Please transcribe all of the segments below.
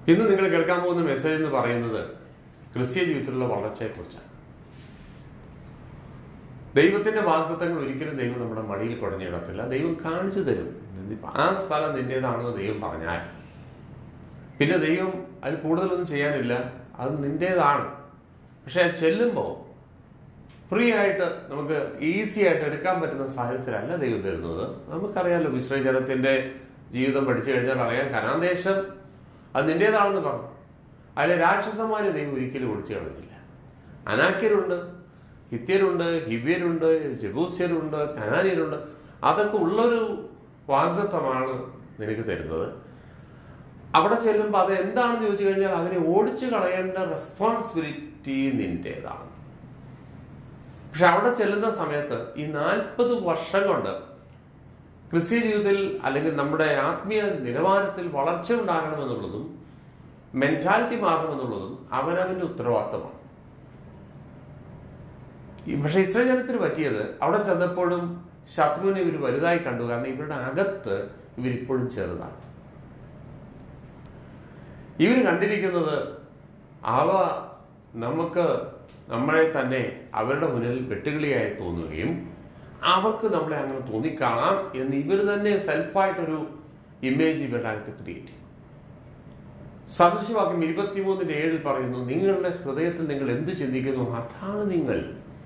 ഇന്ന് നിങ്ങൾ കേൾക്കാൻ പോകുന്ന മെസ്സേജ് എന്ന് പറയുന്നത് ക്രിസ്ത്യ ജീവിതത്തിലുള്ള വളർച്ചയെക്കുറിച്ചാണ് ദൈവത്തിന്റെ വാഗ്ദത്തങ്ങൾ ഒരിക്കലും ദൈവം നമ്മുടെ മടിയിൽ കുടഞ്ഞിടത്തില്ല ദൈവം കാണിച്ചു തരും ആ സ്ഥലം നിന്റേതാണെന്ന് ദൈവം പറഞ്ഞാൽ പിന്നെ ദൈവം അതിൽ കൂടുതലൊന്നും ചെയ്യാനില്ല അത് നിന്റേതാണ് പക്ഷെ ചെല്ലുമ്പോൾ ഫ്രീ ആയിട്ട് നമുക്ക് ഈസി ആയിട്ട് എടുക്കാൻ പറ്റുന്ന സാഹചര്യത്തിലല്ല ദൈവം തരുന്നത് നമുക്കറിയാലോ വിശ്വജനത്തിന്റെ ജീവിതം പഠിച്ചു കഴിഞ്ഞാൽ അറിയാം കനാദേശം അത് നിന്റേതാണെന്ന് പറഞ്ഞു അതിലെ രാക്ഷസന്മാരെ ദൈവം ഒരിക്കലും ഒളിച്ചു കളഞ്ഞില്ല അനാക്യരുണ്ട് ഹിത്യരുണ്ട് ഹിവ്യരുണ്ട് ജബൂസ്യരുണ്ട് കനാനിയരുണ്ട് അതൊക്കെ ഉള്ളൊരു വാഗ്ദത്വമാണ് നിനക്ക് തരുന്നത് അവിടെ ചെല്ലുമ്പോൾ അത് എന്താണെന്ന് ചോദിച്ചു കഴിഞ്ഞാൽ അതിനെ ഓടിച്ചു കളയേണ്ട റെസ്പോൺസിബിലിറ്റി നിന്റേതാണ് പക്ഷെ അവിടെ ചെല്ലുന്ന സമയത്ത് ഈ നാൽപ്പത് വർഷം കൊണ്ട് ക്രിസ്ത്യ ജീവിതത്തിൽ അല്ലെങ്കിൽ നമ്മുടെ ആത്മീയ നിലവാരത്തിൽ വളർച്ച ഉണ്ടാകണമെന്നുള്ളതും മെന്റാലിറ്റി മാറണമെന്നുള്ളതും അവനവന്റെ ഉത്തരവാദിത്തമാണ് ഈ- പക്ഷെ ഇസ്രായേൽ ജനത്തിന് പറ്റിയത് അവിടെ ചെന്നപ്പോഴും ശത്രുവിനെ ഇവർ വലുതായി കണ്ടു കാരണം ഇവരുടെ അകത്ത് ഇവരിപ്പോഴും ചെറുതാണ് ഇവർ കണ്ടിരിക്കുന്നത് അവ നമുക്ക് നമ്മളെ തന്നെ അവരുടെ മുന്നിൽ വെട്ടുകിളിയായി തോന്നുകയും അവർക്ക് നമ്മളെ അങ്ങനെ തോന്നിക്കാണാം എന്ന് ഇവർ തന്നെ സെൽഫായിട്ടൊരു ഇമേജ് ഇവരുടെ അകത്ത് ക്രിയേറ്റ് ചെയ്യും സദൃശവാക്യം ഇരുപത്തിമൂന്നിന്റെ ഏഴിൽ പറയുന്നു നിങ്ങളുടെ ഹൃദയത്തിൽ നിങ്ങൾ എന്ത് ചിന്തിക്കുന്നു അതാണ് നിങ്ങൾ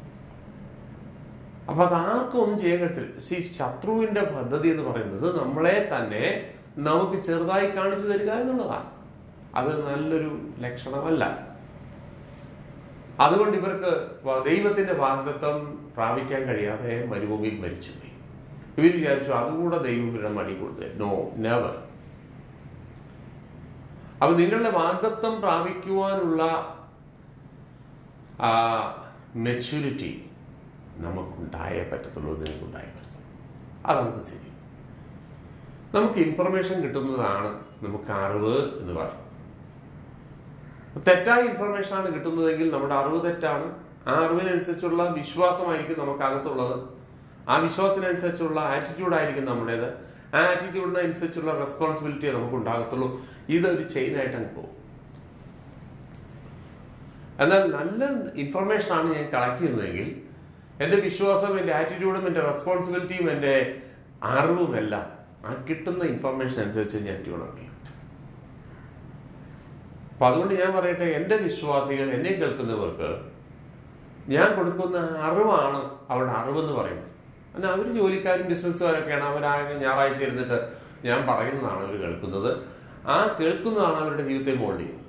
അപ്പൊ അത് ആർക്കും ഒന്നും ചെയ്യാൻ കഴിയത്തില്ല സി ശത്രുവിന്റെ പദ്ധതി എന്ന് പറയുന്നത് നമ്മളെ തന്നെ നമുക്ക് ചെറുതായി കാണിച്ചു തരിക എന്നുള്ളതാണ് അത് നല്ലൊരു ലക്ഷണമല്ല അതുകൊണ്ട് ഇവർക്ക് വ- ദൈവത്തിന്റെ വാഗ്ദത്വം പ്രാപിക്കാൻ കഴിയാതെ മരുഭൂമിയിൽ മരിച്ചുപോയി ഇവർ വിചാരിച്ചു അതുകൂടെ ദൈവം ഇവരുടെ മടി കൊടുത്തു നോ നെവർ അപ്പൊ നിങ്ങളുടെ വാഗ്ദത്വം പ്രാപിക്കുവാനുള്ള മെച്യൂരിറ്റി നമുക്കുണ്ടായേ പറ്റത്തുള്ളൂ നിനക്കുണ്ടായേ പറ്റത്തുള്ളൂ അതാണ് ശരി നമുക്ക് ഇൻഫർമേഷൻ കിട്ടുന്നതാണ് നമുക്ക് അറിവ് എന്ന് പറയും തെറ്റായ ഇൻഫർമേഷൻ ആണ് കിട്ടുന്നതെങ്കിൽ നമ്മുടെ അറിവ് തെറ്റാണ് ആ അറിവിനനുസരിച്ചുള്ള വിശ്വാസമായിരിക്കും നമുക്ക് അകത്തുള്ളത് ആ വിശ്വാസത്തിനനുസരിച്ചുള്ള ആറ്റിറ്റ്യൂഡ് ആയിരിക്കും നമ്മുടേത് ആ ആറ്റിറ്റ്യൂഡിനനുസരിച്ചുള്ള റെസ്പോൺസിബിലിറ്റി നമുക്ക് ഉണ്ടാകത്തുള്ളൂ ഇതൊരു ചെയിൻ ആയിട്ട് അങ്ങ് പോകും എന്നാൽ നല്ല ഇൻഫർമേഷൻ ആണ് ഞാൻ കളക്ട് ചെയ്യുന്നതെങ്കിൽ എൻ്റെ വിശ്വാസം എൻ്റെ ആറ്റിറ്റ്യൂഡും എൻ്റെ റെസ്പോൺസിബിലിറ്റിയും എൻ്റെ അറിവും എല്ലാം ആ കിട്ടുന്ന ഇൻഫർമേഷൻ അനുസരിച്ച് ഞാൻ ട്യൂൺ ചെയ്യും അപ്പൊ അതുകൊണ്ട് ഞാൻ പറയട്ടെ എൻ്റെ വിശ്വാസികൾ എന്നെ കേൾക്കുന്നവർക്ക് ഞാൻ കൊടുക്കുന്ന അറിവാണ് അവരുടെ അറിവെന്ന് പറയുന്നത് എന്നാൽ അവർ ജോലിക്കാരും ബിസിനസ്സുകാരൊക്കെയാണ് അവരാകെ ഞായറാഴ്ച ഇരുന്നിട്ട് ഞാൻ പറയുന്നതാണ് അവർ കേൾക്കുന്നത് ആ കേൾക്കുന്നതാണ് അവരുടെ ജീവിതത്തെ മോൾഡ് ചെയ്യുന്നത്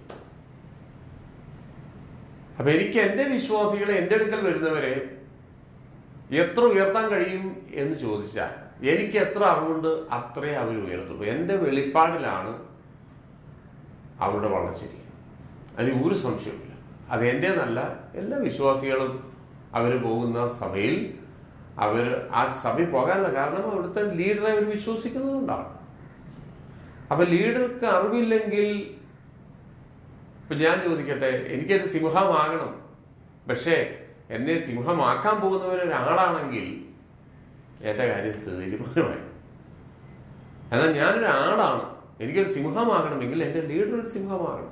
അപ്പൊ എനിക്ക് എൻ്റെ വിശ്വാസികളെ എൻ്റെ അടുക്കൽ വരുന്നവരെ എത്ര ഉയർത്താൻ കഴിയും എന്ന് ചോദിച്ചാൽ എനിക്ക് എത്ര അറിവുണ്ട് അത്രേ അവർ ഉയർത്തുള്ളൂ എൻ്റെ വെളിപ്പാടിലാണ് അവരുടെ വളർച്ചയിരിക്കുന്നത് അതിന് ഒരു സംശയവുമില്ല അത് എൻ്റെന്നല്ല എല്ലാ വിശ്വാസികളും അവർ പോകുന്ന സഭയിൽ അവർ ആ സഭയിൽ പോകാനുള്ള കാരണം അവിടുത്തെ ലീഡറെ അവർ വിശ്വസിക്കുന്നതുകൊണ്ടാണ് അപ്പൊ ലീഡർക്ക് അറിവില്ലെങ്കിൽ ഇപ്പൊ ഞാൻ ചോദിക്കട്ടെ എനിക്കൊരു സിംഹമാകണം പക്ഷേ എന്നെ സിംഹമാക്കാൻ പോകുന്നവരൊരാളാണെങ്കിൽ എന്റെ കാര്യം തീരുമാനമായി എന്നാൽ ഞാനൊരു ആടാണ് എനിക്കൊരു സിംഹമാകണമെങ്കിൽ എന്റെ ലീഡർ ഒരു സിംഹമാകണം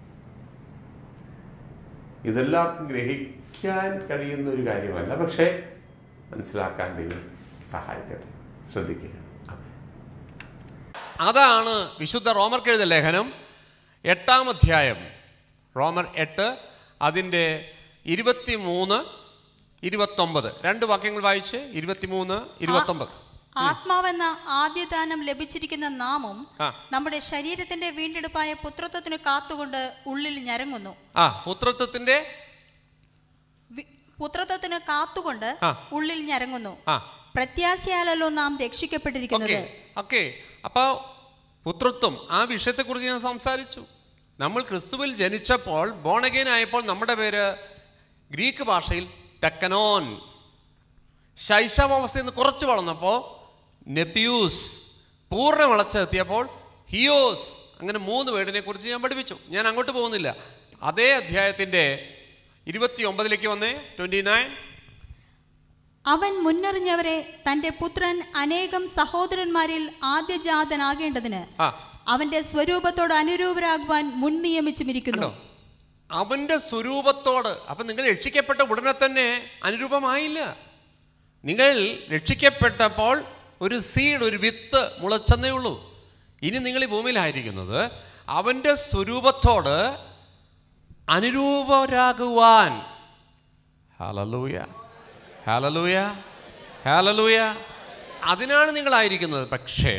ഇതെല്ലാവർക്കും ഗ്രഹിക്കാൻ കഴിയുന്ന ഒരു കാര്യമല്ല പക്ഷേ മനസ്സിലാക്കാൻ ദൈവം സഹായിക്കട്ടെ ശ്രദ്ധിക്കുക ആമേൻ. അതാണ് വിശുദ്ധ റോമർക്ക് എഴുതിയ ലേഖനം എട്ടാം അധ്യായം റോമർ എട്ട് അതിൻ്റെ ഇരുപത്തി മൂന്ന് ഇരുപത്തൊമ്പത് രണ്ട് വാക്യങ്ങൾ വായിച്ച് ഇരുപത്തിമൂന്ന് ഇരുപത്തൊമ്പത് ആത്മാവെന്ന ആദ്യദാനം ലഭിച്ചിരിക്കുന്ന നാമം ആ. നമ്മുടെ ശരീരത്തിന്റെ വീണ്ടെടുപ്പായ പുത്രത്വത്തിന് കാത്തുകൊണ്ട് ഉള്ളിൽ ഞരങ്ങുന്നു ആ പുത്രത്വത്തിൻ്റെ വി- പുത്രത്വത്തിന് കാത്തുകൊണ്ട് ആ. ഉള്ളിൽ ഞരങ്ങുന്നു ആ പ്രത്യാശയാലല്ലോ നാം ഓക്കെ രക്ഷിക്കപ്പെട്ടിരിക്കുന്നത് ഓക്കെ അപ്പോൾ പുത്രത്വം ആ വിഷയത്തെക്കുറിച്ച് ഞാൻ സംസാരിച്ചു നമ്മൾ ക്രിസ്തുവിൽ ജനിച്ചപ്പോൾ ബോണഗെയിൻ ആയപ്പോൾ നമ്മുടെ പേര് ഗ്രീക്ക് ഭാഷയിൽ ടെക്കനോൻ ശൈശവാവസ്ഥയിൽ നിന്ന് കുറച്ച് വളർന്നപ്പോൾ നെപ്പിയൂസ് പൂർണ്ണ വളർച്ചെത്തിയപ്പോൾ ഹിയോസ് അങ്ങനെ മൂന്ന് വേർഡിനെ കുറിച്ച് ഞാൻ പഠിപ്പിച്ചു ഞാൻ അങ്ങോട്ട് പോകുന്നില്ല അതേ അധ്യായത്തിൻ്റെ ഇരുപത്തി ഒമ്പതിലേക്ക് വന്നേ ട്വൻറ്റി നയൻ അവൻ മുന്നറിഞ്ഞവരെ തന്റെ പുത്രൻ അനേകം സഹോദരന്മാരിൽ ആദ്യജാതനാകേണ്ടതിന് ആ അവന്റെ സ്വരൂപത്തോട് അനുരൂപരാകുവാൻ മുൻ നിയമിച്ചുമിരിക്കുന്നു കണ്ടോ അവന്റെ സ്വരൂപത്തോട് അപ്പം നിങ്ങൾ രക്ഷിക്കപ്പെട്ട ഉടനെ തന്നെ അനുരൂപമായില്ല നിങ്ങൾ രക്ഷിക്കപ്പെട്ടപ്പോൾ ഒരു സീഡ് ഒരു വിത്ത് മുളച്ചെന്നേ ഉള്ളൂ ഇനി നിങ്ങൾ ഈ ഭൂമിയിലായിരിക്കുന്നത് അവന്റെ സ്വരൂപത്തോട് അനുരൂപരാകുവാൻ ഹാലലൂയ ഹാലലൂയ ഹാലലൂയ അതിനാണ് നിങ്ങളായിരിക്കുന്നത് പക്ഷേ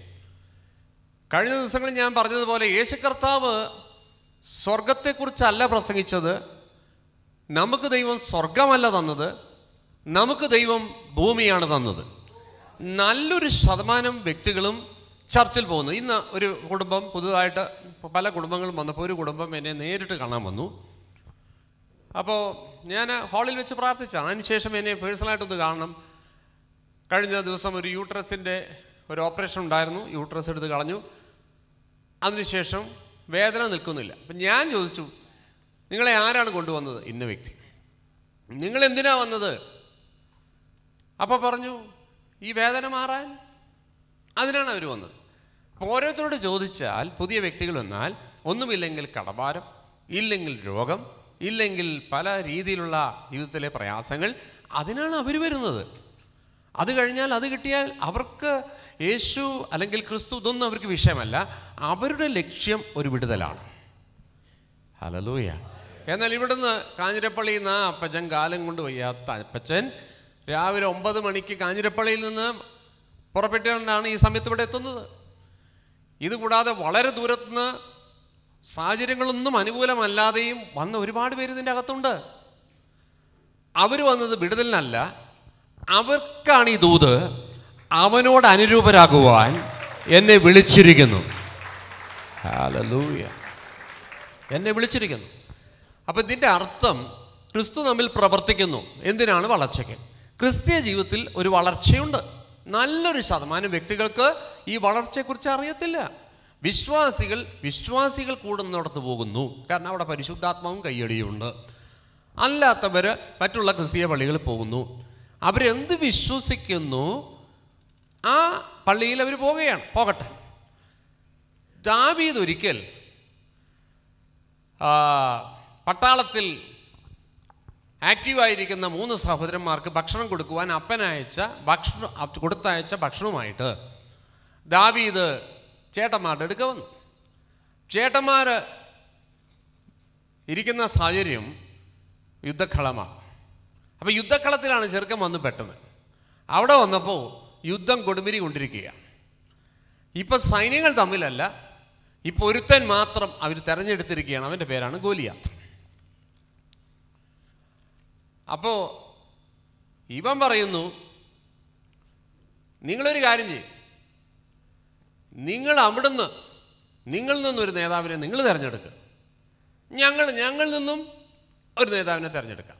കഴിഞ്ഞ ദിവസങ്ങളിൽ ഞാൻ പറഞ്ഞതുപോലെ യേശു കർത്താവ് സ്വർഗത്തെക്കുറിച്ചല്ല പ്രസംഗിച്ചത് നമുക്ക് ദൈവം സ്വർഗമല്ല തന്നത് നമുക്ക് ദൈവം ഭൂമിയാണ് തന്നത് നല്ലൊരു ശതമാനം വ്യക്തികളും ചർച്ചിൽ പോകുന്നു ഇന്ന് ഒരു കുടുംബം പുതുതായിട്ട് പല കുടുംബങ്ങളും വന്നപ്പോൾ ഒരു കുടുംബം എന്നെ നേരിട്ട് കാണാൻ വന്നു അപ്പോൾ ഞാൻ ഹാളിൽ വെച്ച് പ്രാർത്ഥിച്ചാണ് അതിനുശേഷം എന്നെ പേഴ്സണലായിട്ടൊന്ന് കാണണം കഴിഞ്ഞ ദിവസം ഒരു യൂട്രസിൻ്റെ ഒരു ഓപ്പറേഷൻ ഉണ്ടായിരുന്നു യൂട്രസ് എടുത്ത് കളഞ്ഞു അതിനുശേഷം വേദന നിൽക്കുന്നില്ല അപ്പം ഞാൻ ചോദിച്ചു നിങ്ങളെ ആരാണ് കൊണ്ടുവന്നത് ഇന്ന വ്യക്തി നിങ്ങൾ എന്തിനാ വന്നത് അപ്പോൾ പറഞ്ഞു ഈ വേദന മാറാൻ അതിനാണ് അവർ വന്നത് അപ്പോൾ ഓരോരുത്തരോട് ചോദിച്ചാൽ പുതിയ വ്യക്തികൾ വന്നാൽ ഒന്നുമില്ലെങ്കിൽ കടഭാരം ഇല്ലെങ്കിൽ രോഗം ഇല്ലെങ്കിൽ പല രീതിയിലുള്ള ജീവിതത്തിലെ പ്രയാസങ്ങൾ അതിനാണ് അവർ വരുന്നത് അത് കഴിഞ്ഞാൽ അത് കിട്ടിയാൽ അവർക്ക് യേശു അല്ലെങ്കിൽ ക്രിസ്തു ഇതൊന്നും അവർക്ക് വിഷയമല്ല അവരുടെ ലക്ഷ്യം ഒരു വിടുതലാണ് ഹലലൂയ എന്നാൽ ഇവിടുന്ന് കാഞ്ഞിരപ്പള്ളിയിൽ നിന്ന് ആ അപ്പച്ചൻ കാലം കൊണ്ട് വയ്യാത്ത അപ്പച്ചൻ രാവിലെ ഒമ്പത് മണിക്ക് കാഞ്ഞിരപ്പള്ളിയിൽ നിന്ന് പുറപ്പെട്ടുകൊണ്ടാണ് ഈ സമയത്ത് ഇവിടെ എത്തുന്നത് ഇതുകൂടാതെ വളരെ ദൂരത്തുനിന്ന് സാഹചര്യങ്ങളൊന്നും അനുകൂലമല്ലാതെയും വന്ന ഒരുപാട് പേര് ഇതിൻ്റെ അകത്തുണ്ട് അവർ വന്നത് വിടുതലിനല്ല അവർക്കാണ് ഈ ദൂത് അവനോട് അനുരൂപരാകുവാൻ എന്നെ വിളിച്ചിരിക്കുന്നു ഹല്ലേലൂയ. എന്നെ വിളിച്ചിരിക്കുന്നു അപ്പം ഇതിൻ്റെ അർത്ഥം ക്രിസ്തു നമ്മിൽ പ്രവർത്തിക്കുന്നു എന്തിനാണ് വളർച്ചയ്ക്ക് ക്രിസ്തീയ ജീവിതത്തിൽ ഒരു വളർച്ചയുണ്ട് നല്ലൊരു ശതമാനം വ്യക്തികൾക്ക് ഈ വളർച്ചയെക്കുറിച്ച് അറിയത്തില്ല വിശ്വാസികൾ വിശ്വാസികൾ കൂടുന്നിടത്ത് പോകുന്നു കാരണം അവിടെ പരിശുദ്ധാത്മാവും കയ്യടിയുണ്ട് അല്ലാത്തവർ മറ്റുള്ള ക്രിസ്തീയ പള്ളികളിൽ പോകുന്നു അവരെന്ത് വിശ്വസിക്കുന്നു ആ പള്ളിയിൽ അവർ പോവുകയാണ് പോകട്ടെ ദാവീദ് ഒരിക്കൽ ആ, പട്ടാളത്തിൽ ആക്റ്റീവായിരിക്കുന്ന മൂന്ന് സഹോദരന്മാർക്ക് ഭക്ഷണം കൊടുക്കുവാൻ അപ്പൻ അയച്ച ഭക്ഷണം അ- കൊടുത്തയച്ച ഭക്ഷണവുമായിട്ട് ദാവീദ് ചേട്ടന്മാരുടെ അടുക്ക വന്നു ചേട്ടന്മാർ ഇരിക്കുന്ന സാഹചര്യം യുദ്ധക്കളമാണ് അപ്പോൾ യുദ്ധക്കളത്തിലാണ് ചെറുക്കൻ വന്ന് പെട്ടത് അവിടെ വന്നപ്പോൾ യുദ്ധം കൊടുമിരി കൊണ്ടിരിക്കുകയാണ് ഇപ്പം സൈന്യങ്ങൾ തമ്മിലല്ല ഇപ്പോൾ ഒരുത്തൻ മാത്രം അവർ തെരഞ്ഞെടുത്തിരിക്കുകയാണ് അവൻ്റെ പേരാണ് ഗോലിയാത്ത് അപ്പോൾ ഇവൻ പറയുന്നു നിങ്ങളൊരു കാര്യം ചെയ്യും നിങ്ങൾ അവിടുന്ന് നിങ്ങളിൽ നിന്നൊരു നേതാവിനെ നിങ്ങൾ തിരഞ്ഞെടുക്കുക ഞങ്ങൾ ഞങ്ങളിൽ നിന്നും ഒരു നേതാവിനെ തിരഞ്ഞെടുക്കാം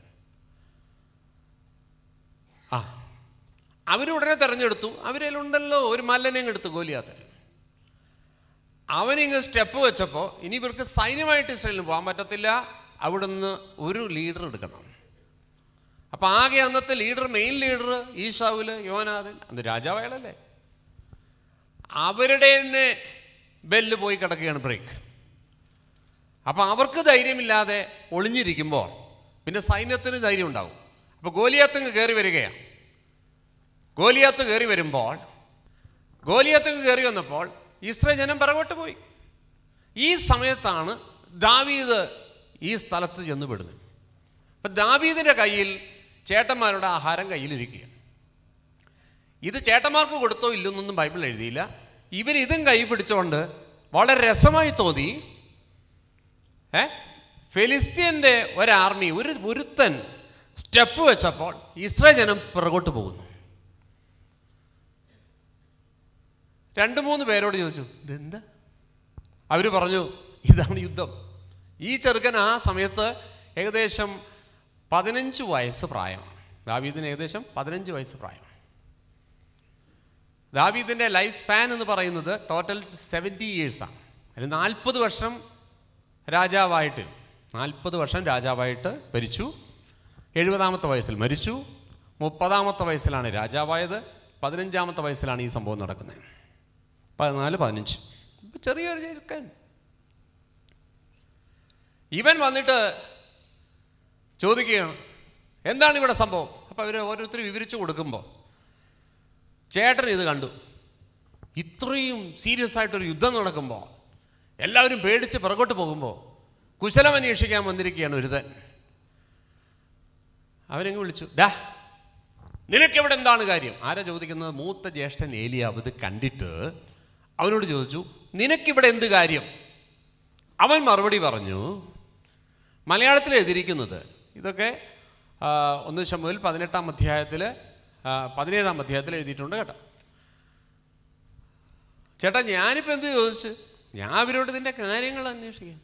ആ അവരുടനെ തിരഞ്ഞെടുത്തു അവരിലുണ്ടല്ലോ ഒരു മല്ലനെയും എടുത്തു ഗോലിയാത്തൻ അവനിങ്ങ് സ്റ്റെപ്പ് വെച്ചപ്പോൾ ഇനി ഇവർക്ക് സൈന്യമായിട്ട് ഇസ്രയേലിന് പോകാൻ പറ്റത്തില്ല അവിടുന്ന് ഒരു ലീഡർ എടുക്കണം അപ്പം ആകെ അന്നത്തെ ലീഡർ മെയിൻ ലീഡർ ഈശാവുല് യോനാഥൻ അന്ന് രാജാവയാളല്ലേ അവരുടെ തന്നെ ബെല്ല് പോയി കിടക്കുകയാണ് ബ്രേക്ക് അപ്പം അവർക്ക് ധൈര്യമില്ലാതെ ഒളിഞ്ഞിരിക്കുമ്പോൾ പിന്നെ സൈന്യത്തിന് ധൈര്യം ഉണ്ടാവും അപ്പോൾ ഗോലിയാത്തങ്ങ് കയറി വരികയാണ് ഗോലിയാത്ത് കയറി വരുമ്പോൾ ഗോലിയാത്തങ്ങ് കയറി വന്നപ്പോൾ ഇസ്രയേൽ ജനം പിറകോട്ട് പോയി ഈ സമയത്താണ് ദാവീദ് ഈ സ്ഥലത്ത് ചെന്ന് പെടുന്നത് അപ്പം ദാവീദിൻ്റെ കയ്യിൽ ചേട്ടന്മാരുടെ ആഹാരം കയ്യിലിരിക്കുക ഇത് ചേട്ടന്മാർക്ക് കൊടുത്തോ ഇല്ലെന്നൊന്നും ബൈബിൾ എഴുതിയില്ല ഇവർ ഇതും കൈ പിടിച്ചുകൊണ്ട് വളരെ രസമായി തോന്നി ഏ ഫെലിസ്തീൻ്റെ ഒരാർമി ഒരു ഒരുത്തൻ സ്റ്റെപ്പ് വെച്ചപ്പോൾ ഇസ്രായേൽ ജനം പിറകോട്ട് പോകുന്നു രണ്ട് മൂന്ന് പേരോട് ചോദിച്ചു ഇതെന്താ അവർ പറഞ്ഞു ഇതാണ് യുദ്ധം ഈ ചെറുക്കൻ ആ സമയത്ത് ഏകദേശം പതിനഞ്ച് വയസ്സ് പ്രായമാണ് ദാവീദിന് ഏകദേശം പതിനഞ്ച് വയസ്സ് പ്രായം ദാവീദിൻ്റെ ലൈഫ് സ്പാൻ എന്ന് പറയുന്നത് ടോട്ടൽ സെവൻറ്റി ഇയേഴ്സാണ് അതിൽ നാൽപ്പത് വർഷം രാജാവായിട്ട് നാൽപ്പത് വർഷം രാജാവായിട്ട് ഭരിച്ചു എഴുപതാമത്തെ വയസ്സിൽ മരിച്ചു മുപ്പതാമത്തെ വയസ്സിലാണ് രാജാവായത് പതിനഞ്ചാമത്തെ വയസ്സിലാണ് ഈ സംഭവം നടക്കുന്നത് പതിനാല് പതിനഞ്ച് അപ്പൊ ചെറിയൊരു ചെറുക്കൻ ഇവൻ വന്നിട്ട് ചോദിക്കുകയാണ് എന്താണ് ഇവിടെ സംഭവം അപ്പോൾ അവർ ഓരോരുത്തർ വിവരിച്ചു കൊടുക്കുമ്പോൾ ചേട്ടൻ ഇത് കണ്ടു ഇത്രയും സീരിയസ് ആയിട്ടൊരു യുദ്ധം നടക്കുമ്പോൾ എല്ലാവരും പേടിച്ച് പുറകോട്ട് പോകുമ്പോൾ കുശലം അന്വേഷിക്കാൻ വന്നിരിക്കുകയാണ് ഒരുതൻ അവനെങ്ങ് വിളിച്ചു ഡാ നിനക്കിവിടെ എന്താണ് കാര്യം ആരാ ചോദിക്കുന്നത് മൂത്ത ജ്യേഷ്ഠൻ ഏലിയാവ് ഇത് കണ്ടിട്ട് അവനോട് ചോദിച്ചു നിനക്കിവിടെ എന്ത് കാര്യം അവൻ മറുപടി പറഞ്ഞു മലയാളത്തിൽ എഴുതിയിരിക്കുന്നത് ഇതൊക്കെ ആ, ഒന്ന് ശമുവിൽ പതിനെട്ടാം അധ്യായത്തിൽ പതിനേഴാം അധ്യായത്തിൽ എഴുതിയിട്ടുണ്ട് കേട്ടോ ചേട്ടാ ഞാനിപ്പോൾ എന്ത് ചോദിച്ചു ഞാൻ അവരോട് ഇതിൻ്റെ കാര്യങ്ങൾ അന്വേഷിക്കാം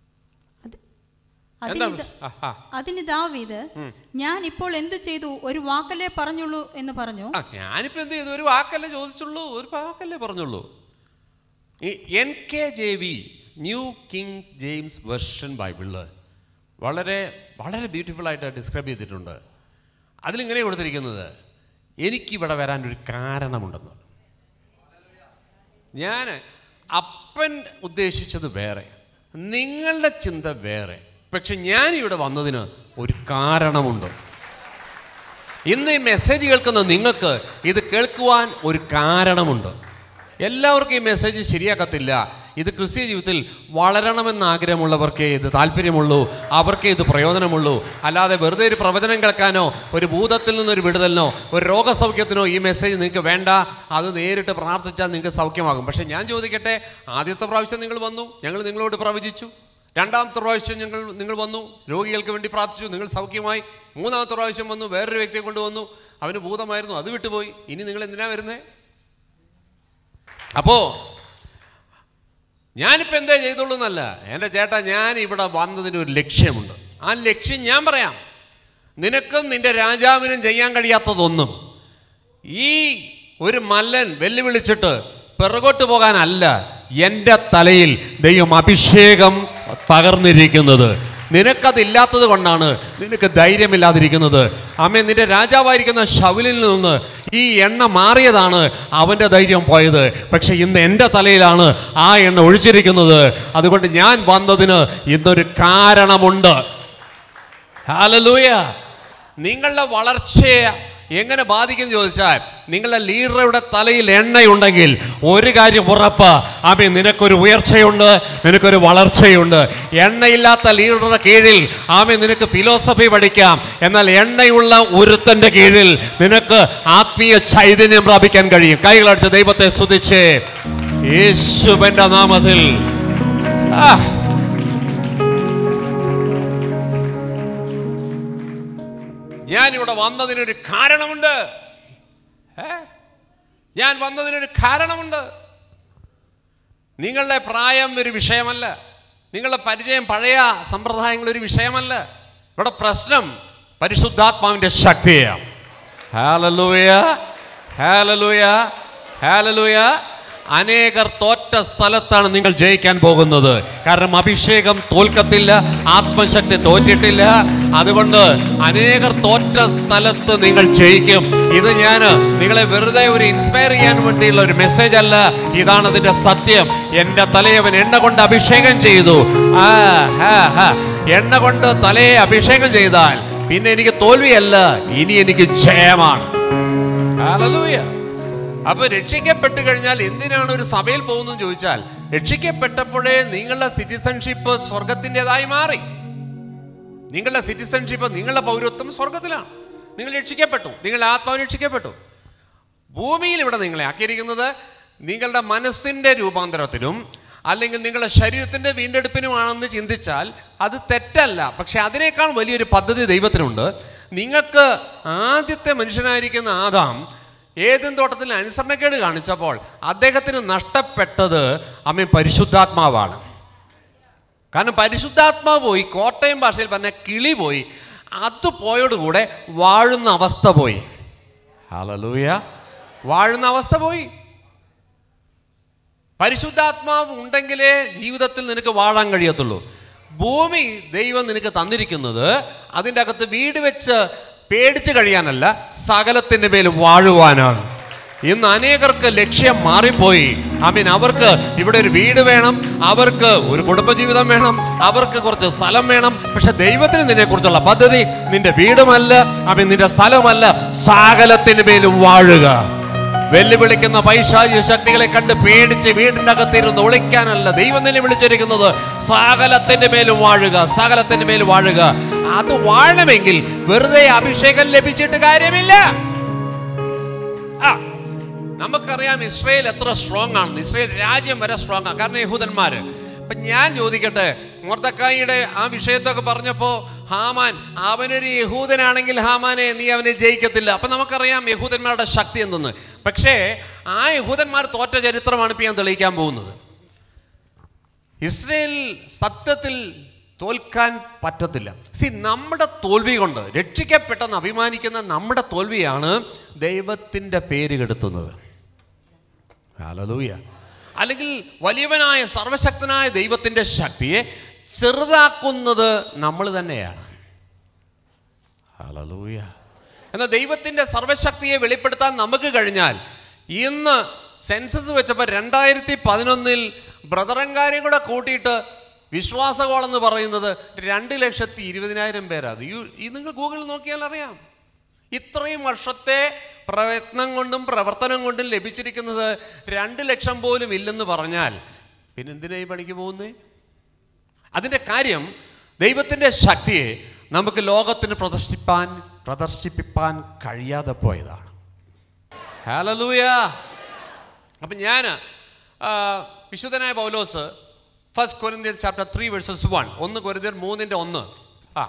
എന്താ അതിന് ആ, ആ. അതിന് ദാവീദ് ഞാൻ ഇപ്പോൾ എന്തു ചെയ്തു ഒരു വാക്കല്ലേ പറഞ്ഞുള്ളൂ എന്ന് പറഞ്ഞു ആ ഞാനിപ്പോൾ എന്ത് ചെയ്തു ഒരു വാക്കല്ലേ ചോദിച്ചുള്ളൂ ഒരു വാക്കല്ലേ പറഞ്ഞുള്ളൂ ഈ N K J V new kings James version ബൈബിളിൽ വളരെ വളരെ ബ്യൂട്ടിഫുൾ ആയിട്ട് ഡിസ്ക്രൈബ് ചെയ്തിട്ടുണ്ട് അതിലിങ്ങനെ കൊടുത്തിരിക്കുന്നത് എനിക്കിവിടെ വരാൻ ഒരു കാരണമുണ്ടെന്ന് ഞാൻ അപ്പൻ ഉദ്ദേശിച്ചത് വേറെ നിങ്ങളുടെ ചിന്ത വേറെ പക്ഷെ ഞാൻ ഇവിടെ വന്നതിന് ഒരു കാരണമുണ്ട് ഇന്ന് ഈ മെസ്സേജ് കേൾക്കുന്ന നിങ്ങൾക്ക് ഇത് കേൾക്കുവാൻ ഒരു കാരണമുണ്ട് എല്ലാവർക്കും ഈ മെസ്സേജ് ശരിയാക്കത്തില്ല ഇത് ക്രിസ്ത്യ ജീവിതത്തിൽ വളരണമെന്ന് ആഗ്രഹമുള്ളവർക്കേ ഇത് താല്പര്യമുള്ളൂ അവർക്കേ ഇത് പ്രയോജനമുള്ളൂ അല്ലാതെ വെറുതെ ഒരു പ്രവചനം കേൾക്കാനോ ഒരു ഭൂതത്തിൽ നിന്നൊരു വിടുതലിനോ ഒരു രോഗസൗഖ്യത്തിനോ ഈ മെസ്സേജ് നിങ്ങൾക്ക് വേണ്ട അത് നേരിട്ട് പ്രാർത്ഥിച്ചാൽ നിങ്ങൾക്ക് സൗഖ്യമാകും പക്ഷേ ഞാൻ ചോദിക്കട്ടെ ആദ്യത്തെ പ്രാവശ്യം നിങ്ങൾ വന്നു ഞങ്ങൾ നിങ്ങളോട് പ്രവചിച്ചു രണ്ടാമത്തെ പ്രാവശ്യം ഞങ്ങൾ നിങ്ങൾ വന്നു രോഗികൾക്ക് വേണ്ടി പ്രാർത്ഥിച്ചു നിങ്ങൾ സൗഖ്യമായി മൂന്നാമത്തെ പ്രാവശ്യം വന്നു വേറൊരു വ്യക്തിയെ കൊണ്ടുവന്നു അവന് ഭൂതമായിരുന്നു അത് വിട്ടുപോയി ഇനി നിങ്ങൾ എന്തിനാ വരുന്നേ അപ്പോ ഞാനിപ്പോൾ എന്താ ചെയ്തോളൂ എന്നല്ല എൻ്റെ ചേട്ടാ ഞാൻ ഇവിടെ വന്നതിന് ഒരു ലക്ഷ്യമുണ്ട് ആ ലക്ഷ്യം ഞാൻ പറയാം നിനക്കും നിന്റെ രാജാവിനും ചെയ്യാൻ കഴിയാത്തതൊന്നും ഈ ഒരു മല്ലൻ വെല്ലുവിളിച്ചിട്ട് പിറകോട്ട് പോകാനല്ല എൻ്റെ തലയിൽ ദൈവം അഭിഷേകം പകർന്നിരിക്കുന്നത് നിനക്കതില്ലാത്തത് കൊണ്ടാണ് നിനക്ക് ധൈര്യമില്ലാതിരിക്കുന്നത് അമ്മേ നിന്റെ രാജാവായിരിക്കുന്ന ശൗലിൽ നിന്ന് ഈ എണ്ണ മാറിയതാണ് അവൻ്റെ ധൈര്യം പോയത് പക്ഷെ ഇന്ന് എൻ്റെ തലയിലാണ് ആ എണ്ണ ഒഴിച്ചിരിക്കുന്നത് അതുകൊണ്ട് ഞാൻ വന്നതിന് ഇന്നൊരു കാരണമുണ്ട് ഹാലലൂയ നിങ്ങളുടെ വളർച്ചയെ എങ്ങനെ ബാധിക്കും ചോദിച്ചാൽ നിങ്ങളുടെ ലീഡറുടെ തലയിൽ എണ്ണയുണ്ടെങ്കിൽ ഒരു കാര്യം ഉറപ്പ് ആമി നിനക്കൊരു ഉയർച്ചയുണ്ട് നിനക്കൊരു വളർച്ചയുണ്ട് എണ്ണയില്ലാത്ത ലീഡറുടെ കീഴിൽ ആമി നിനക്ക് ഫിലോസഫി പഠിക്കാം എന്നാൽ എണ്ണയുള്ള ഒരുത്തന്റെ കീഴിൽ നിനക്ക് ആത്മീയ ചൈതന്യം പ്രാപിക്കാൻ കഴിയും കൈകളടിച്ച് ദൈവത്തെ സ്തുതിച്ച് യേശുവിന്റെ നാമത്തിൽ ആ ഞാനിവിടെ വന്നതിനൊരു കാരണമുണ്ട് ഏ? ഞാൻ വന്നതിനൊരു കാരണമുണ്ട് നിങ്ങളുടെ പ്രായം ഒരു വിഷയമല്ല നിങ്ങളുടെ പരിചയം പഴയ സമ്പ്രദായങ്ങൾ ഒരു വിഷയമല്ല ഇവിടെ പ്രശ്നം പരിശുദ്ധാത്മാവിന്റെ ശക്തിയാണ് ഹാലലൂയ ഹാലലൂയ ഹാലലൂയ അനേകർ തോറ്റ സ്ഥലത്താണ് നിങ്ങൾ ജയിക്കാൻ പോകുന്നത് കാരണം അഭിഷേകം തോൽക്കത്തില്ല ആത്മശക്തി തോറ്റിട്ടില്ല അതുകൊണ്ട് അനേകർ തോറ്റ സ്ഥലത്ത് നിങ്ങൾ ജയിക്കും ഇത് ഞാൻ നിങ്ങളെ വെറുതെ ഒരു ഇൻസ്പയർ ചെയ്യാൻ വേണ്ടിയുള്ള ഒരു മെസ്സേജ് അല്ല ഇതാണ് അതിന്റെ സത്യം എൻ്റെ തലയവൻ എണ്ണ കൊണ്ട് അഭിഷേകം ചെയ്തു ആ ഹാ ഹാ എണ്ണ കൊണ്ട് തലയെ അഭിഷേകം ചെയ്താൽ പിന്നെ എനിക്ക് തോൽവിയല്ല ഇനി എനിക്ക് ജയമാണ് ഹല്ലേലൂയ അപ്പൊ രക്ഷിക്കപ്പെട്ട് കഴിഞ്ഞാൽ എന്തിനാണ് ഒരു സഭയിൽ പോകുന്നത് ചോദിച്ചാൽ രക്ഷിക്കപ്പെട്ടപ്പോഴേ നിങ്ങളുടെ സിറ്റിസൺഷിപ്പ് സ്വർഗത്തിൻ്റെതായി മാറി നിങ്ങളുടെ സിറ്റിസൺഷിപ്പ് നിങ്ങളുടെ പൗരത്വം സ്വർഗത്തിലാണ് നിങ്ങൾ രക്ഷിക്കപ്പെട്ടു നിങ്ങളുടെ ആത്മാവ് രക്ഷിക്കപ്പെട്ടു ഭൂമിയിൽ ഇവിടെ നിങ്ങളെ ആക്കിയിരിക്കുന്നത് നിങ്ങളുടെ മനസ്സിൻ്റെ രൂപാന്തരത്തിനും അല്ലെങ്കിൽ നിങ്ങളുടെ ശരീരത്തിൻ്റെ വീണ്ടെടുപ്പിനുമാണെന്ന് ചിന്തിച്ചാൽ അത് തെറ്റല്ല പക്ഷെ അതിനേക്കാൾ വലിയൊരു പദ്ധതി ദൈവത്തിനുണ്ട് നിങ്ങൾക്ക് ആദ്യത്തെ മനുഷ്യനായിരിക്കുന്ന ആദാം ഏതും തോട്ടത്തിൽ അനുസരണക്കേട് കാണിച്ചപ്പോൾ അദ്ദേഹത്തിന് നഷ്ടപ്പെട്ടത് അമ്മ പരിശുദ്ധാത്മാവാണ് കാരണം പരിശുദ്ധാത്മാവ് പോയി കോട്ടയം ഭാഷയിൽ പറഞ്ഞ കിളി പോയി അത് പോയോടുകൂടെ വാഴുന്ന അവസ്ഥ പോയി ഹലലൂയ വാഴുന്ന അവസ്ഥ പോയി പരിശുദ്ധാത്മാവ് ഉണ്ടെങ്കിലേ ജീവിതത്തിൽ നിനക്ക് വാഴാൻ കഴിയത്തുള്ളൂ ഭൂമി ദൈവം നിനക്ക് തന്നിരിക്കുന്നത് അതിൻ്റെ അകത്ത് വീട് വെച്ച് പേടിച്ച് കഴിയാനല്ല സകലത്തിൻ്റെ മേൽ വാഴുവാനാണ് ഇന്ന് അനേകർക്ക് ലക്ഷ്യം മാറിപ്പോയി ആമീൻ അവർക്ക് ഇവിടെ ഒരു വീട് വേണം അവർക്ക് ഒരു കുടുംബജീവിതം വേണം അവർക്ക് കുറച്ച് സ്ഥലം വേണം പക്ഷെ ദൈവത്തിന് നിന്നെ കുറിച്ചുള്ള പദ്ധതി നിന്റെ വീടുമല്ല ആമീൻ നിന്റെ സ്ഥലമല്ല സകലത്തിന് മേലും വാഴുക വെല്ലുവിളിക്കുന്ന പൈശാചിക ശക്തികളെ കണ്ട് പേടിച്ച് വീടിന്റെ അകത്തിരുന്ന് ഒളിക്കാനല്ല ദൈവം നിന്നെ വിളിച്ചിരിക്കുന്നത് സകലത്തിന്റെ മേലും വാഴുക സകലത്തിന്റെ മേലും വാഴുക അത് വാഴണമെങ്കിൽ വെറുതെ അഭിഷേകം ലഭിച്ചിട്ട് കാര്യമില്ല ആ, നമുക്കറിയാം ഇസ്രയേൽ എത്ര സ്ട്രോങ് ആണ് ഇസ്രയേൽ രാജ്യം വരെ സ്ട്രോങ് ആണ് കാരണം യഹൂദന്മാര് അപ്പൊ ഞാൻ ചോദിക്കട്ടെ മൊർദക്കായിയുടെ ആ വിഷയത്തൊക്കെ പറഞ്ഞപ്പോ ഹാമാൻ അവനൊരു യഹൂദനാണെങ്കിൽ ഹാമാനെ നീ അവനെ ജയിക്കത്തില്ല അപ്പൊ നമുക്കറിയാം യഹൂദന്മാരുടെ ശക്തി എന്തെന്ന് പക്ഷേ ആ യഹൂദന്മാർ തോറ്റ ചരിത്രമാണ് ഇപ്പൊ ഞാൻ തെളിയിക്കാൻ പോകുന്നത് ഇസ്രയേൽ സത്യത്തിൽ തോൽക്കാൻ പറ്റത്തില്ല സി നമ്മുടെ തോൽവി കൊണ്ട് രക്ഷിക്കപ്പെട്ടെന്ന് അഭിമാനിക്കുന്ന നമ്മുടെ തോൽവിയാണ് ദൈവത്തിൻ്റെ പേര് കെടുത്തുന്നത് ഹല്ലേലൂയ അല്ലെങ്കിൽ വലിയവനായ സർവശക്തനായ ദൈവത്തിൻ്റെ ശക്തിയെ ചെറുതാക്കുന്നത് നമ്മൾ തന്നെയാണ് ഹല്ലേലൂയ എന്നാൽ ദൈവത്തിൻ്റെ സർവശക്തിയെ വെളിപ്പെടുത്താൻ നമുക്ക് കഴിഞ്ഞാൽ ഇന്ന് സെൻസസ് വെച്ചപ്പോൾ രണ്ടായിരത്തി പതിനൊന്നിൽ ബ്രദറങ്കാരെയും കൂടെ കൂട്ടിയിട്ട് വിശ്വാസകോളെന്ന് പറയുന്നത് രണ്ട് ലക്ഷത്തി ഇരുപതിനായിരം പേരാണ് യു- ഈ നിങ്ങൾ ഗൂഗിളിൽ നോക്കിയാൽ അറിയാം ഇത്രയും വർഷത്തെ പ്രയത്നം കൊണ്ടും പ്രവർത്തനം കൊണ്ടും ലഭിച്ചിരിക്കുന്നത് രണ്ട് ലക്ഷം പോലും ഇല്ലെന്ന് പറഞ്ഞാൽ പിന്നെ എന്തിനാ ഈ പണിക്ക് പോകുന്നേ അതിൻ്റെ കാര്യം ദൈവത്തിൻ്റെ ശക്തിയെ നമുക്ക് ലോകത്തിന് പ്രദർശിപ്പാൻ പ്രദർശിപ്പിപ്പാൻ കഴിയാതെ പോയതാണ് ഹലലൂയ അപ്പം ഞാൻ വിശുദ്ധനായ പൗലോസ് ഫസ്റ്റ് കൊരിന്ത്യർ ചാപ്റ്റർ ത്രീ വേഴ്സസ് വൺ ഒന്ന് കൊരിന്ത്യർ മൂന്നിൻ്റെ ഒന്ന് ആ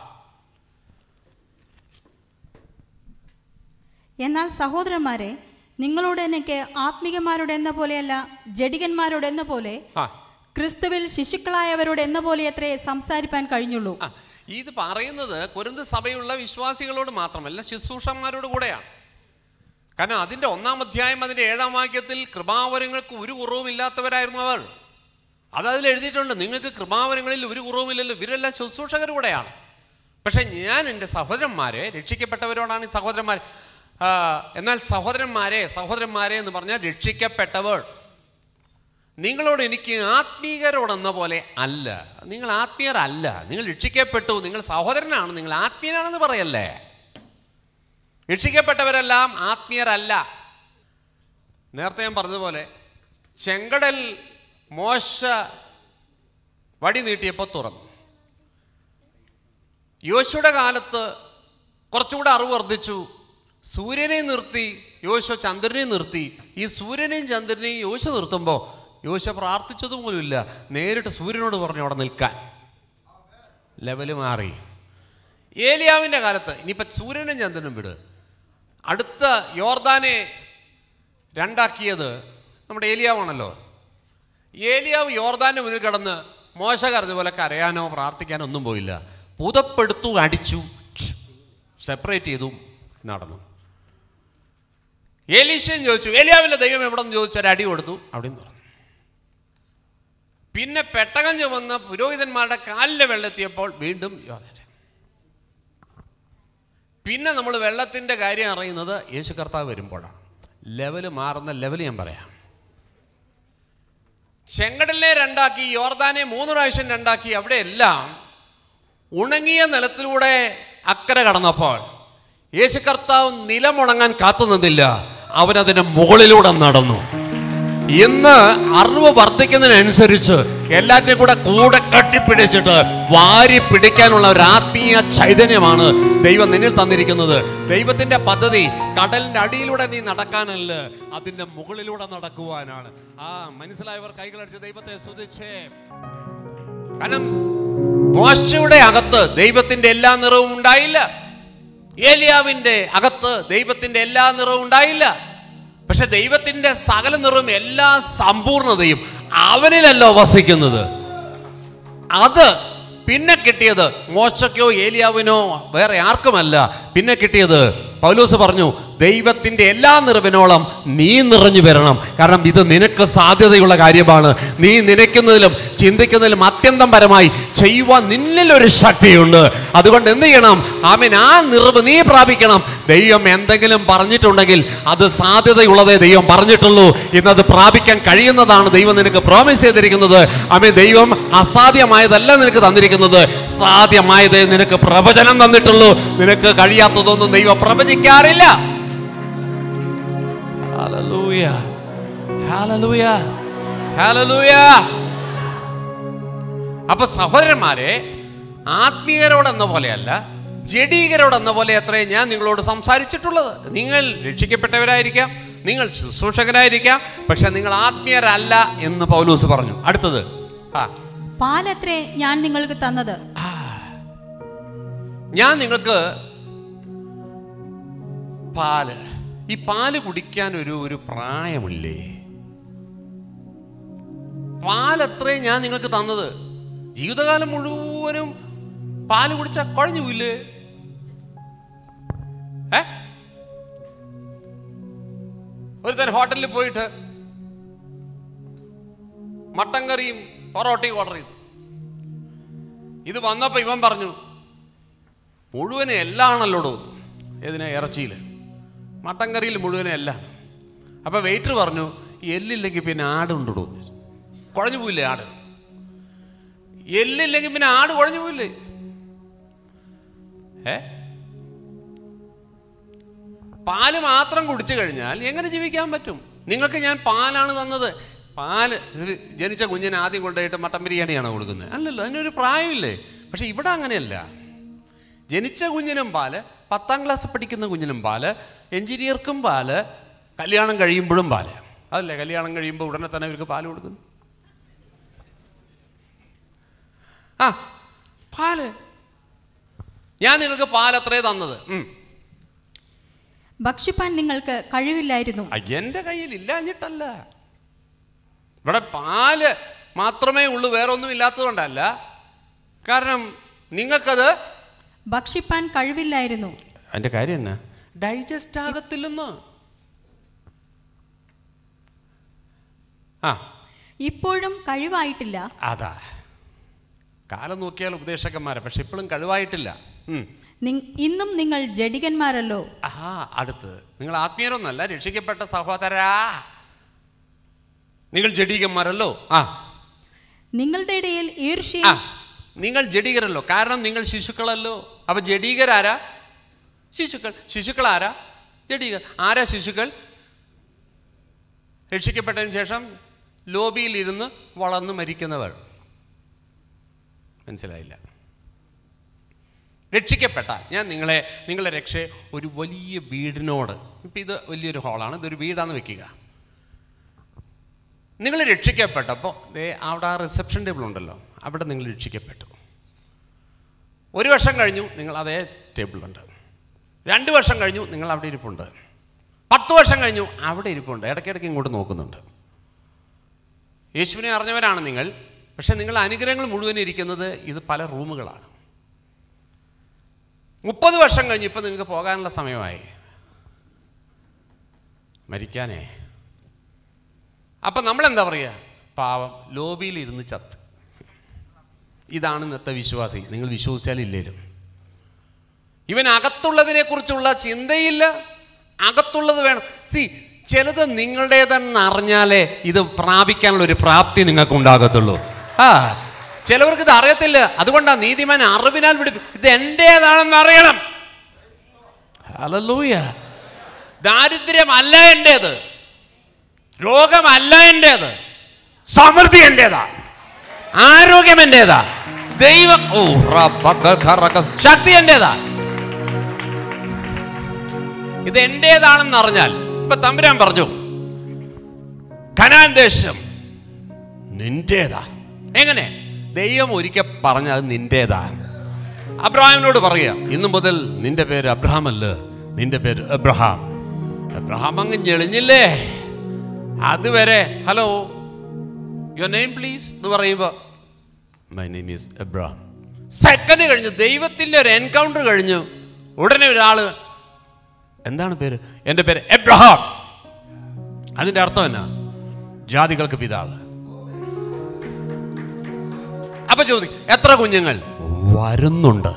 എന്നാൽ സഹോദരന്മാരെ നിങ്ങളോട് എനിക്ക് ആത്മികന്മാരോട് എന്ന പോലെയല്ല ജഡികന്മാരോട് എന്ന പോലെ ആ ക്രിസ്തുവിൽ ശിശുക്കളായവരോട് എന്ന പോലെ അത്രേ സംസാരിപ്പാൻ കഴിഞ്ഞുള്ളൂ ആ ഇത് പറയുന്നത് കൊരിന്ത് സഭയുള്ള വിശ്വാസികളോട് മാത്രമല്ല ശുശ്രൂഷന്മാരോട് കൂടെയാണ് കാരണം അതിൻ്റെ ഒന്നാം അധ്യായം അതിൻ്റെ ഏഴാം വാക്യത്തിൽ കൃപാവരങ്ങൾക്ക് ഒരു കുറവുമില്ലാത്തവരായിരുന്നു അവർ അത് അതിൽ എഴുതിയിട്ടുണ്ട് നിങ്ങൾക്ക് കൃപാവരങ്ങളിൽ ഒരു കുറവുമില്ലല്ലോ ഇവരെല്ലാം ശുശ്രൂഷകർ കൂടെയാണ് പക്ഷെ ഞാൻ എൻ്റെ സഹോദരന്മാരെ രക്ഷിക്കപ്പെട്ടവരോടാണ് ഈ സഹോദരന്മാർ ആ, എന്നാൽ സഹോദരന്മാരെ സഹോദരന്മാരെ എന്ന് പറഞ്ഞാൽ രക്ഷിക്കപ്പെട്ടവർ നിങ്ങളോട് എനിക്ക് ആത്മീയരോടെന്ന പോലെ അല്ല നിങ്ങൾ ആത്മീയരല്ല നിങ്ങൾ രക്ഷിക്കപ്പെട്ടു നിങ്ങൾ സഹോദരനാണ് നിങ്ങൾ ആത്മീയനാണെന്ന് പറയല്ലേ രക്ഷിക്കപ്പെട്ടവരെല്ലാം ആത്മീയരല്ല നേരത്തെ ഞാൻ പറഞ്ഞതുപോലെ ചെങ്കടൽ മോശ വടി നീട്ടിയപ്പോൾ തുറന്നു യോശുയുടെ കാലത്ത് കുറച്ചുകൂടെ അറിവ് വർദ്ധിച്ചു സൂര്യനെ നിർത്തി യോശ ചന്ദ്രനെ നിർത്തി ഈ സൂര്യനെയും ചന്ദ്രനെയും യോശ നിർത്തുമ്പോൾ യോശ പ്രാർത്ഥിച്ചതുപോലുമില്ല നേരിട്ട് സൂര്യനോട് പറഞ്ഞു അവിടെ നിൽക്കാൻ ലെവല് മാറി ഏലിയാവിൻ്റെ കാലത്ത് ഇനിയിപ്പോൾ സൂര്യനും ചന്ദ്രനും വിട് അടുത്ത യോർദാനെ രണ്ടാക്കിയത് നമ്മുടെ ഏലിയാവാണല്ലോ ഏലിയാവ് യോർദാൻ്റെ മുന്നിൽ കിടന്ന് മോശ കരഞ്ഞ പോലെ കരയാനോ പ്രാർത്ഥിക്കാനോ ഒന്നും പോയില്ല പുതപ്പെടുത്തു അടിച്ചു സെപ്പറേറ്റ് ചെയ്തു നടന്നു ഏലീശയും ചോദിച്ചു ഏലിയാവിൻ്റെ ദൈവം എവിടെ നിന്ന് ചോദിച്ചു ഒരു അടി കൊടുത്തു അവിടെ നിന്ന് പിന്നെ പെട്ടകം ചുമന്ന പുരോഹിതന്മാരുടെ കാലിലെ വെള്ളെത്തിയപ്പോൾ വീണ്ടും യോർദാൻ പിന്നെ നമ്മൾ വെള്ളത്തിൻ്റെ കാര്യം അറിയുന്നത് യേശു കർത്താവ് വരുമ്പോഴാണ് ലെവല് മാറുന്ന ലെവൽ ഞാൻ പറയാം ചെങ്കടലിനെ രണ്ടാക്കി യോർദാനെ മൂന്ന് പ്രാവശ്യം രണ്ടാക്കി അവിടെയെല്ലാം ഉണങ്ങിയ നിലത്തിലൂടെ അക്കരെ കടന്നപ്പോൾ യേശു കർത്താവ് നിലമുണങ്ങാൻ കാത്തു നിന്നില്ല അവനതിന്റെ മുകളിലൂടെ നടന്നു ഇന്ന് അറിവ് വർദ്ധിക്കുന്നതിനനുസരിച്ച് എല്ലാറ്റിനും കൂടെ കൂടെ കട്ടിപ്പിടിച്ചിട്ട് വാരി പിടിക്കാനുള്ള ഒരു ആത്മീയ ചൈതന്യമാണ് ദൈവം നിന്നിൽ തന്നിരിക്കുന്നത് ദൈവത്തിന്റെ പദ്ധതി കടലിന്റെ അടിയിലൂടെ നീ നടക്കാനല്ല അതിന്റെ മുകളിലൂടെ നടക്കുവാനാണ് ആ മനസ്സിലായവർ കൈകളടിച്ച് ദൈവത്തെ സ്തുതിച്ചേ കാരണം മോശയുടെ അകത്ത് ദൈവത്തിന്റെ എല്ലാ നിറവും ഉണ്ടായില്ല ഏലിയാവിന്റെ അകത്ത് ദൈവത്തിന്റെ എല്ലാ നിറവും ഉണ്ടായില്ല പക്ഷെ ദൈവത്തിന്റെ സകല നിറവും എല്ലാ സമ്പൂർണതയും അവനിലല്ലോ വസിക്കുന്നത് അത് പിന്നെ കിട്ടിയത് മോശയ്ക്കോ ഏലിയാവിനോ വേറെ ആർക്കുമല്ല പിന്നെ കിട്ടിയത് പൗലോസ് പറഞ്ഞു ദൈവത്തിൻ്റെ എല്ലാ നിറവിനോളം നീ നിറഞ്ഞു വരണം കാരണം ഇത് നിനക്ക് സാധ്യതയുള്ള കാര്യമാണ് നീ നനയ്ക്കുന്നതിലും ചിന്തിക്കുന്നതിലും അത്യന്തം പരമായി ചെയ്യുവാൻ നിന്നിലൊരു ശക്തിയുണ്ട് അതുകൊണ്ട് എന്ത് ചെയ്യണം ആമീൻ ആ നിറവ് നീ പ്രാപിക്കണം ദൈവം എന്തെങ്കിലും പറഞ്ഞിട്ടുണ്ടെങ്കിൽ അത് സാധ്യതയുള്ളതേ ദൈവം പറഞ്ഞിട്ടുള്ളൂ ഇന്നത് പ്രാപിക്കാൻ കഴിയുന്നതാണ് ദൈവം നിനക്ക് പ്രോമിസ് ചെയ്തിരിക്കുന്നത് ആമീൻ ദൈവം അസാധ്യമായതല്ല നിനക്ക് തന്നിരിക്കുന്നത് സാധ്യമായതേ നിനക്ക് പ്രവചനം തന്നിട്ടുള്ളൂ നിനക്ക് കഴിയാത്തതൊന്നും ദൈവം പ്രവചിക്കാറില്ല Hallelujah. Hallelujah. Hallelujah. അപ്പൊ സഹോദരന്മാരെ ആത്മീയരോടെന്ന പോലെയല്ല ജഡീകരോടെന്ന പോലെ അത്രേ ഞാൻ നിങ്ങളോട് സംസാരിച്ചിട്ടുള്ളത് നിങ്ങൾ രക്ഷിക്കപ്പെട്ടവരായിരിക്കാം നിങ്ങൾ ശുശ്രൂഷകരായിരിക്കാം പക്ഷെ നിങ്ങൾ ആത്മീയരല്ല എന്ന് പൗലൂസ് പറഞ്ഞു അടുത്തത് ആ പാലത്രേ ഞാൻ നിങ്ങൾക്ക് തന്നത് ഞാൻ നിങ്ങൾക്ക് പാല് ഈ പാല് കുടിക്കാൻ ഒരു ഒരു പ്രായമില്ലേ പാലത്രേ ഞാൻ നിങ്ങൾക്ക് തന്നത് ജീവിതകാലം മുഴുവനും പാല് കുടിച്ചാൽ കുഴഞ്ഞു പോയില്ലേ ഏ ഒരുത്തൻ ഹോട്ടലിൽ പോയിട്ട് മട്ടൻ കറിയും പൊറോട്ടയും ഓർഡർ ചെയ്തു ഇത് വന്നപ്പോൾ ഇവൻ പറഞ്ഞു മുഴുവനും എല്ലാം ആണല്ലോടോ ഏതിനാ ഇറച്ചിയിൽ മട്ടൻ കറിയിൽ മുഴുവനും എല്ലാം അപ്പോൾ വെയിറ്റർ പറഞ്ഞു എല്ലില്ലെങ്കിൽ പിന്നെ ആട് ഉണ്ടോ കുഴഞ്ഞു പോയില്ലേ ആട് എല്ലില്ലെങ്കിൽ പിന്നെ ആട് കുഴഞ്ഞു പോയില്ലേ ഏ പാല് മാത്രം കുടിച്ചു കഴിഞ്ഞാൽ എങ്ങനെ ജീവിക്കാൻ പറ്റും നിങ്ങൾക്ക് ഞാൻ പാലാണ് തന്നത് പാല് ഇത് ജനിച്ച കുഞ്ഞിനെ ആദ്യം കൊണ്ടുപോയിട്ട് മട്ടൻ ബിരിയാണിയാണോ കൊടുക്കുന്നത് അല്ലല്ലോ അതിനൊരു പ്രായമില്ലേ പക്ഷെ ഇവിടെ അങ്ങനെയല്ല ജനിച്ച കുഞ്ഞിനും പാല് പത്താം ക്ലാസ് പഠിക്കുന്ന കുഞ്ഞിനും പാല് എഞ്ചിനീയർക്കും പാല് കല്യാണം കഴിയുമ്പോഴും പാല് അതല്ലേ കല്യാണം കഴിയുമ്പോൾ ഉടനെ തന്നെ അവർക്ക് പാല് കൊടുക്കുന്നു ആ പാല് ഞാൻ നിങ്ങൾക്ക് പാലത്രേ തന്നത് ഉം. ഭക്ഷിപ്പാൻ നിങ്ങൾക്ക് കഴിവില്ലായിരുന്നു ആ, എൻ്റെ കയ്യിൽ ഇല്ലാഞ്ഞിട്ടല്ല ഇവിടെ പാല് മാത്രമേ ഉള്ളൂ വേറെ ഒന്നും ഇല്ലാത്തതുകൊണ്ടല്ല കാരണം നിങ്ങൾക്കത് ഭക്ഷിപ്പാൻ കഴിവില്ലായിരുന്നു അതിൻ്റെ കാര്യം എന്നാ ഡൈജസ്റ്റ് ആകത്തില്ലെന്ന് ആ ഇപ്പോഴും കഴിവായിട്ടില്ല അതാ കാലം നോക്കിയാൽ ഉപദേശകന്മാരെ പക്ഷെ ഇപ്പോഴും കഴിവായിട്ടില്ല ഉം. നി- ഇന്നും നിങ്ങൾ ജഡികന്മാരല്ലോ ആ അടുത്ത് നിങ്ങൾ ആത്മീയരൊന്നല്ല രക്ഷിക്കപ്പെട്ട സഹോദരാ നിങ്ങൾ ജഡീകന്മാരല്ലോ ആ നിങ്ങളുടെ ഇടയിൽ ആ ഈർഷ്യയും നിങ്ങൾ ജഡീകരല്ലോ കാരണം നിങ്ങൾ ശിശുക്കളല്ലോ അപ്പൊ ജഡീകരാരാ ശിശുക്കൾ ശിശുക്കൾ ആരാ ജഡീകർ ആരാ ശിശുക്കൾ രക്ഷിക്കപ്പെട്ടതിന് ശേഷം ലോബിയിൽ ഇരുന്ന് വളർന്നു മരിക്കുന്നവർ മനസ്സിലായില്ല രക്ഷിക്കപ്പെട്ടാൽ ഞാൻ നിങ്ങളെ നിങ്ങളെ രക്ഷയെ ഒരു വലിയ വീടിനോട് ഇപ്പം ഇത് വലിയൊരു ഹോളാണ് ഇതൊരു വീടാന്ന് വെക്കുക നിങ്ങൾ രക്ഷിക്കപ്പെട്ടപ്പോൾ ദേ അവിടെ ആ റിസപ്ഷൻ ടേബിൾ ഉണ്ടല്ലോ അവിടെ നിങ്ങൾ രക്ഷിക്കപ്പെട്ടു ഒരു വർഷം കഴിഞ്ഞു നിങ്ങൾ അതേ ടേബിളുണ്ട് രണ്ട് വർഷം കഴിഞ്ഞു നിങ്ങൾ അവിടെ ഇരിപ്പുണ്ട് പത്ത് വർഷം കഴിഞ്ഞു അവിടെ ഇരിപ്പുണ്ട് ഇടയ്ക്കിടയ്ക്ക് ഇങ്ങോട്ട് നോക്കുന്നുണ്ട് യേശുവിനെ അറിഞ്ഞവരാണ് നിങ്ങൾ പക്ഷെ നിങ്ങൾ അനുഗ്രഹങ്ങൾ മുഴുവൻ ഇരിക്കുന്നത് ഇത് പല റൂമുകളാണ് മുപ്പത് വർഷം കഴിഞ്ഞ് ഇപ്പം നിങ്ങൾക്ക് പോകാനുള്ള സമയമായി മരിക്കാനേ അപ്പം നമ്മൾ എന്താ പറയുക പാവം ലോബിയിൽ ഇരുന്ന് ചത്ത് ഇതാണ് ഇന്നത്തെ വിശ്വാസി നിങ്ങൾ വിശ്വസിച്ചാൽ ഇല്ലേലും ഇവൻ അകത്തുള്ളതിനെ കുറിച്ചുള്ള ചിന്തയില്ല അകത്തുള്ളത് വേണം സി ചിലത് നിങ്ങളുടേതെന്ന് അറിഞ്ഞാലേ ഇത് പ്രാപിക്കാനുള്ള ഒരു പ്രാപ്തി നിങ്ങൾക്ക് ഉണ്ടാകത്തുള്ളൂ ആ ചിലവർക്ക് ഇത് അറിയത്തില്ല അതുകൊണ്ടാണ് നീതിമാൻ അറിവിനാൽ വിടും ഇത് എൻ്റേതാണെന്ന് അറിയണം ഹല്ലേലൂയ ദാരിദ്ര്യമല്ല എൻ്റേത് രോഗമല്ല എൻ്റേത് സമൃദ്ധി എൻ്റേതാ ആരോഗ്യം എൻ്റേതാ ദൈവം ഓ റബ്ബക ശക്തി എൻ്റേതാ ഇത് എൻ്റേതാണെന്ന് അറിഞ്ഞാൽ ഇപ്പൊ തമ്പുരാൻ പറഞ്ഞു കനാൻ ദേശം നിന്റേതാ എങ്ങനെ ദൈവം ഒരിക്കൽ പറഞ്ഞ അത് നിന്റേതാ അബ്രഹാമിനോട് പറയുക ഇന്നു മുതൽ നിന്റെ പേര് അബ്രഹാം അല്ല നിന്റെ പേര് അബ്രഹാം അബ്രഹാം അങ്ങ് ഞെളിഞ്ഞില്ലേ അതുവരെ ഹലോ യുവർ നെയിം പ്ലീസ് എന്ന് പറയുമ്പോൾ my name is Abraham second കഴിഞ്ഞു ദൈവത്തിൻ്റെ ഒരു എൻകൗണ്ടർ കഴിഞ്ഞു ഉടനെ ഒരാൾ എന്താണ് പേര് എൻ്റെ പേര് എബ്രഹാം അതിൻ്റെ അർത്ഥം എന്നാ ജാതികൾക്ക് പിതാവ് അപ്പൊ ചോദിക്കും എത്ര കുഞ്ഞുങ്ങൾ വരുന്നുണ്ട്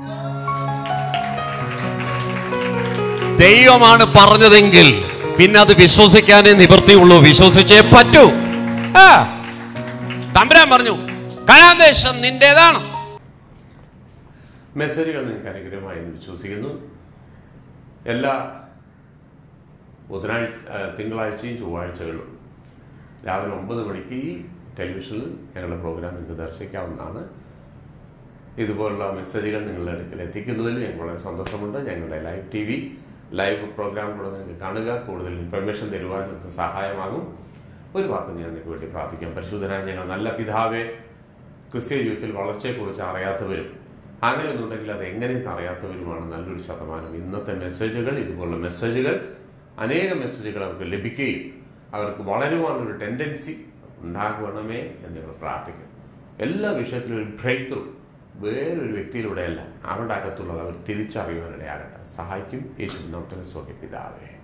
ദൈവമാണ് പറഞ്ഞതെങ്കിൽ പിന്നെ അത് വിശ്വസിക്കാനേ നിവൃത്തിയുള്ളൂ വിശ്വസിച്ചേ പറ്റൂ ആ തമ്പുരാൻ പറഞ്ഞു കനാൻ ദേശം നിന്റേതാണ് മെസ്സേജുകൾ നിങ്ങൾക്ക് അനുഗ്രഹമായി എന്ന് വിശ്വസിക്കുന്നു എല്ലാ ബുധനാഴ്ച ആ, തിങ്കളാഴ്ചയും ചൊവ്വാഴ്ചകളും രാവിലെ ഒമ്പത് മണിക്ക് ഈ ടെലിവിഷനിൽ ഞങ്ങളുടെ പ്രോഗ്രാം നിങ്ങൾക്ക് ദർശിക്കാവുന്നതാണ് ഇതുപോലുള്ള മെസ്സേജുകൾ നിങ്ങളുടെ അടുക്കൽ എത്തിക്കുന്നതിൽ ഞങ്ങൾക്ക് വളരെ സന്തോഷമുണ്ട് ഞങ്ങളുടെ live T V live programme കൂടെ നിങ്ങൾക്ക് കാണുക കൂടുതൽ ഇൻഫർമേഷൻ തരുവാൻ ഇത് സഹായമാകും ഒരു വാക്ക് ഞാൻ നിങ്ങൾക്ക് വേണ്ടി പ്രാർത്ഥിക്കാം പരിശുദ്ധനായ ഞങ്ങൾ നല്ല പിതാവേ ക്രിസ്ത്യ ജീവിതത്തിൽ വളർച്ചയെക്കുറിച്ച് അറിയാത്തവരും അങ്ങനെയൊന്നുണ്ടെങ്കിൽ അത് എങ്ങനെയെന്ന് അറിയാത്തവരുമാണ് നല്ലൊരു ശതമാനം ഇന്നത്തെ മെസ്സേജുകൾ ഇതുപോലുള്ള മെസ്സേജുകൾ അനേകം മെസ്സേജുകൾ അവർക്ക് ലഭിക്കുകയും അവർക്ക് വളരുവാനൊരു ടെൻഡൻസി ഉണ്ടാകണമേ എന്ന് ഞങ്ങൾ പ്രാർത്ഥിക്കുന്നു എല്ലാ വിഷയത്തിലും ഒരു ബ്രേക്ക് ത്രൂ വേറൊരു വ്യക്തിയിലൂടെയല്ല അവരുടെ അകത്തുള്ളത് അവർ തിരിച്ചറിയുവാനിടയാകട്ടെ സഹായിക്കും യേശു നൗത്തന സ്വർഗ്ഗ പിതാവേ